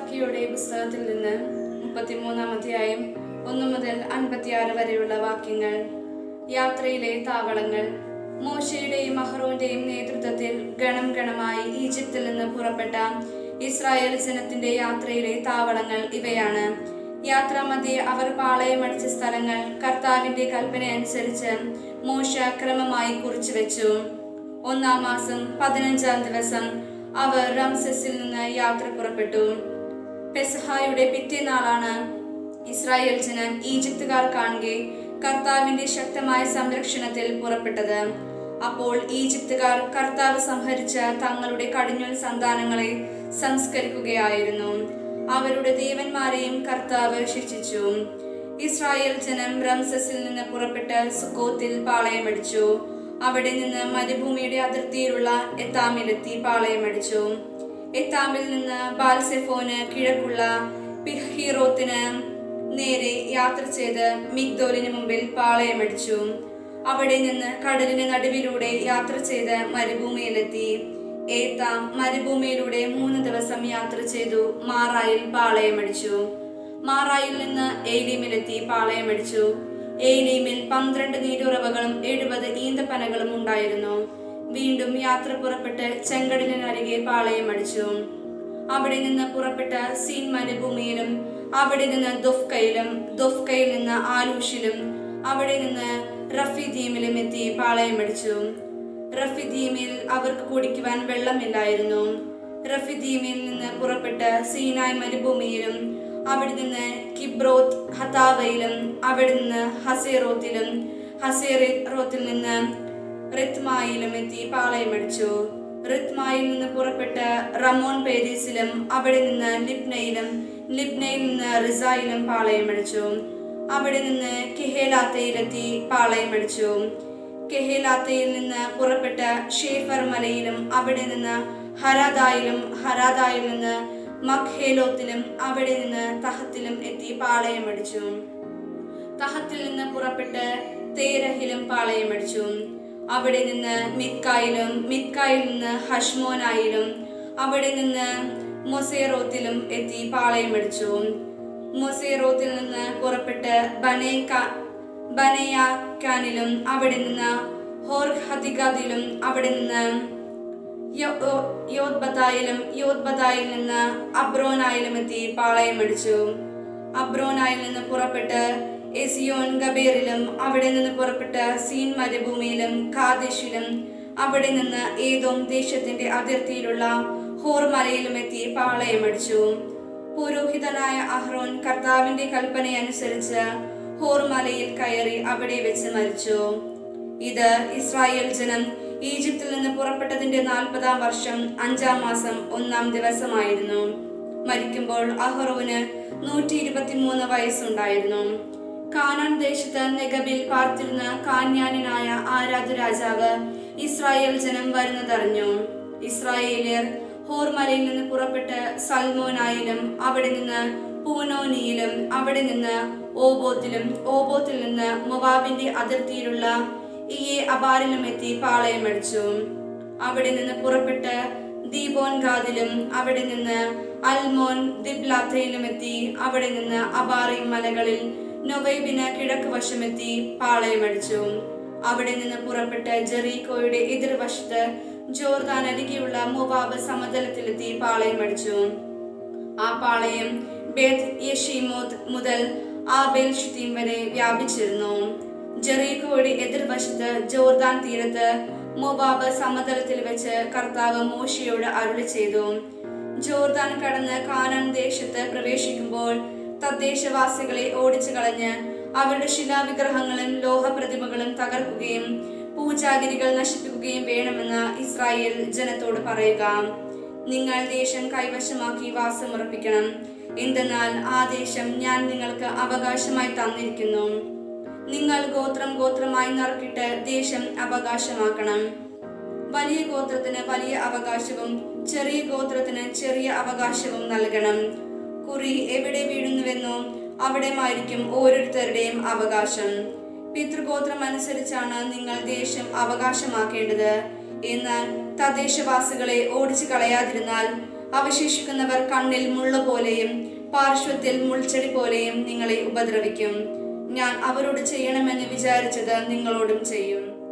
മലാക്കിയുടെ പുസ്തകത്തിൽ നിന്ന് മുപ്പത്തിമൂന്നാം അധ്യായം ഒന്നു മുതൽ അൻപത്തിയാറ് വരെയുള്ള വാക്യങ്ങൾ യാത്രയിലെ താവളങ്ങൾ മോശയുടെയും അഹ്റോന്റെയും നേതൃത്വത്തിൽ ഗണം ഗണമായി ഈജിപ്തിൽ നിന്ന് പുറപ്പെട്ട ഇസ്രായേൽ ജനത്തിന്റെ യാത്രയിലെ താവളങ്ങൾ ഇവയാണ് യാത്രാമധ്യേ അവർ പാളയമടിച്ച സ്ഥലങ്ങൾ കർത്താവിന്റെ കൽപ്പനയനുസരിച്ച് മോശ ക്രമമായി കുറിച്ചു വെച്ചു ഒന്നാം മാസം പതിനഞ്ചാം ദിവസം അവർ റംസസിൽ നിന്ന് യാത്ര പുറപ്പെട്ടു പെസഹായുടെ പിറ്റേനാളാണ് ഇസ്രായേൽ ജനം ഈജിപ്തുകാർ കാണുകെ കർത്താവിന്റെ ശക്തമായ സംരക്ഷണത്തിൽ പുറപ്പെട്ടത് അപ്പോൾ ഈജിപ്തുകാർ കർത്താവ് സംഹരിച്ച തങ്ങളുടെ കടിഞ്ഞൂൽ സന്താനങ്ങളെ സംസ്കരിക്കുകയായിരുന്നു അവരുടെ ദേവന്മാരെയും കർത്താവ് ശിക്ഷിച്ചു ഇസ്രായേൽ ജനം റംസസിൽ നിന്ന് പുറപ്പെട്ട് സുക്കോത്തിൽ പാളയമടിച്ചു അവിടെ നിന്ന് മരുഭൂമിയുടെ അതിർത്തിയിലുള്ള എത്താമിലെത്തി പാളയമടിച്ചു എത്താമിൽ നിന്ന് ബാൽസെഫോന് കിഴക്കുള്ള പിഹീറോത്തിന് നേരെ യാത്ര ചെയ്ത് മിഗ്ദോലിന് മുമ്പിൽ പാളയമടിച്ചു അവിടെ നിന്ന് കടലിന് നടുവിലൂടെ യാത്ര ചെയ്ത് മരുഭൂമിയിലെത്തി ഏത്താം മരുഭൂമിയിലൂടെ മൂന്ന് ദിവസം യാത്ര ചെയ്തു മാറായിൽ പാളയമടിച്ചു മാറായിൽ നിന്ന് ഏലീമിലെത്തി പാളയമടിച്ചു ഏലീമിൽ പന്ത്രണ്ട് നീരുറവകളും എഴുപത് ഈന്തപ്പനകളും ഉണ്ടായിരുന്നു വീണ്ടും യാത്ര പുറപ്പെട്ട് ചെങ്കടലിനരികെ പാളയമടിച്ചു അവിടെ നിന്ന് പുറപ്പെട്ട സീൻ മരുഭൂമിയിലും അവിടെ നിന്ന് ദുഫ്കയിലും ദുഫ്കയിൽ നിന്ന് ആലൂഷിലും അവിടെ നിന്ന് റഫീദീമിലും എത്തി പാളയമടിച്ചു റഫിദീമിൽ അവർക്ക് കുടിക്കുവാൻ വെള്ളമില്ലായിരുന്നു റഫിദീമിൽ നിന്ന് പുറപ്പെട്ട് സീനായ് മരുഭൂമിയിലും അവിടെ നിന്ന് കിബ്രോത്ത് ഹതാവയിലും അവിടെ നിന്ന് ഹസേറോത്തിലും ഹസേറോത്തിൽ നിന്ന് റിത്മായിലും എത്തി പാളയമടിച്ചു റിത്മായിൽ നിന്ന് പുറപ്പെട്ട് റമോൺ പേരീസിലും അവിടെ നിന്ന് ലിബ്നയിലും ലിബ്നയിൽ നിന്ന് റിസായിലും പാളയമടിച്ചു അവിടെ നിന്ന് കിഹേലാത്തയിലെത്തി പാളയമടിച്ചു കെഹേലാത്തയിൽ നിന്ന് പുറപ്പെട്ട ഷേഫർ മലയിലും അവിടെ നിന്ന് ഹരാദായിലും ഹരാദായിൽ നിന്ന് മഖേലോത്തിലും അവിടെ നിന്ന് തഹത്തിലും എത്തി പാളയമടിച്ചു തഹത്തിൽ നിന്ന് പുറപ്പെട്ട് തേരഹിലും പാളയമടിച്ചു അവിടെ നിന്ന് മിത്കായിലും മിത്കായിൽ നിന്ന് ഹഷ്മോനായിലും അവിടെ നിന്ന് മൊസേറോത്തിലും എത്തി പാളയമടിച്ചു മൊസേറോത്തിൽ നിന്ന് പുറപ്പെട്ട് ബനേക്ക ബനയാക്കാനിലും അവിടെ നിന്ന് ഹോർ ഹതിഗാദിലും അവിടെ നിന്ന് യോദ്ബതായിലും യോദ്ബതായിൽ നിന്ന് അബ്രോനായിലും എത്തി പാളയമടിച്ചു അബ്രോനായിൽ നിന്ന് പുറപ്പെട്ട് എസിയോൻ ഗബേറിലും അവിടെ നിന്ന് പുറപ്പെട്ട് സീൻ മരുഭൂമിയിലും കാദേശിലും അവിടെ നിന്ന് ഏതോം ദേശത്തിന്റെ അതിർത്തിയിലുള്ള ഹോർ മലയിലും എത്തി പാളയമടിച്ചു പുരോഹിതനായ അഹ്റോൻ കർത്താവിന്റെ കൽപ്പനയനുസരിച്ച് ഹോർ മലയിൽ കയറി അവിടെ വെച്ച് മരിച്ചു ഇത് ഇസ്രായേൽ ജനം ഈജിപ്തിൽ നിന്ന് പുറപ്പെട്ടതിന്റെ നാൽപ്പതാം വർഷം അഞ്ചാം മാസം ഒന്നാം ദിവസമായിരുന്നു മരിക്കുമ്പോൾ അഹ്റോന് നൂറ്റി ഇരുപത്തിമൂന്ന് വയസ്സുണ്ടായിരുന്നു കാനാൻ ദേശത്ത് നെഗബിൽ പാർത്തിരുന്ന കാന്യാനായ ആരാധു രാജാവ് ഇസ്രായേൽ ജനം വരുന്നതറിഞ്ഞു ഇസ്രായേലിയർ ഹോർമലയിൽ നിന്ന് പുറപ്പെട്ട് സൽമോനായിലും അവിടെ നിന്ന് പൂനോനിയിലും അവിടെ നിന്ന് ഓബോത്തിലും ഓബോത്തിൽ നിന്ന് മൊവാബിന്റെ അതിർത്തിയിലുള്ള ഇയെ അബാരിലും എത്തി പാളയമടിച്ചു അവിടെ നിന്ന് പുറപ്പെട്ട് ദീപോൻ ഗാദിലും അവിടെ നിന്ന് അൽമോൻ ദിബ്ലാത്തയിലും എത്തി അവിടെ നിന്ന് അബാറി മലകളിൽ നൊവൈബിന് കിഴക്ക് വശമെത്തി പാളയമടിച്ചു അവിടെ നിന്ന് പുറപ്പെട്ട് ജെറീക്കോയുടെ എതിർവശത്ത് ജോർദാൻ അരികെയുള്ള മുവാബ് സമതലത്തിലെത്തി പാളയമടിച്ചു ആ പാളയം ബേത് യഷീമോത് മുതൽ ആബേൽ ഷുത്തീം വരെ വ്യാപിച്ചിരുന്നു ജെറീക്കോയുടെ എതിർവശത്ത് ജോർദാൻ തീരത്ത് മൊബാബ് സമതലത്തിൽ വെച്ച് കർത്താവ് മോശയോട് അരുളി ചെയ്തു ജോർദാൻ കടന്ന് കാനാൻ ദേശത്ത് പ്രവേശിക്കുമ്പോൾ തദ്ദേശവാസികളെ ഓടിച്ചു കളഞ്ഞ് അവരുടെ ശിലാവിഗ്രഹങ്ങളും ലോഹപ്രതിമകളും തകർക്കുകയും പൂജാഗിരികൾ നശിപ്പിക്കുകയും വേണമെന്ന് ഇസ്രായേൽ ജനത്തോട് പറയുക നിങ്ങൾ ദേശം കൈവശമാക്കി വാസമുറപ്പിക്കണം എന്തെന്നാൽ ആ ദേശം ഞാൻ നിങ്ങൾക്ക് അവകാശമായി തന്നിരിക്കുന്നു നിങ്ങൾ ഗോത്രം ഗോത്രമായി നറുക്കിട്ട് ദേശം അവകാശമാക്കണം വലിയ ഗോത്രത്തിന് വലിയ അവകാശവും ചെറിയ ഗോത്രത്തിന് ചെറിയ അവകാശവും നൽകണം കുറി എവിടെ വീഴുന്നുവെന്നോ അവിടെമായിരിക്കും ഓരോരുത്തരുടെയും അവകാശം പിതൃഗോത്രം അനുസരിച്ചാണ് നിങ്ങൾ ദേശം അവകാശമാക്കേണ്ടത് എന്നാൽ തദ്ദേശവാസികളെ ഓടിച്ചു കളയാതിരുന്നാൽ അവശേഷിക്കുന്നവർ കണ്ണിൽ മുള്ള പോലെയും പാർശ്വത്തിൽ മുൾച്ചെടി പോലെയും നിങ്ങളെ ഉപദ്രവിക്കും ഞാൻ അവരോട് ചെയ്യണമെന്ന് വിചാരിച്ചത് നിങ്ങളോടും ചെയ്യും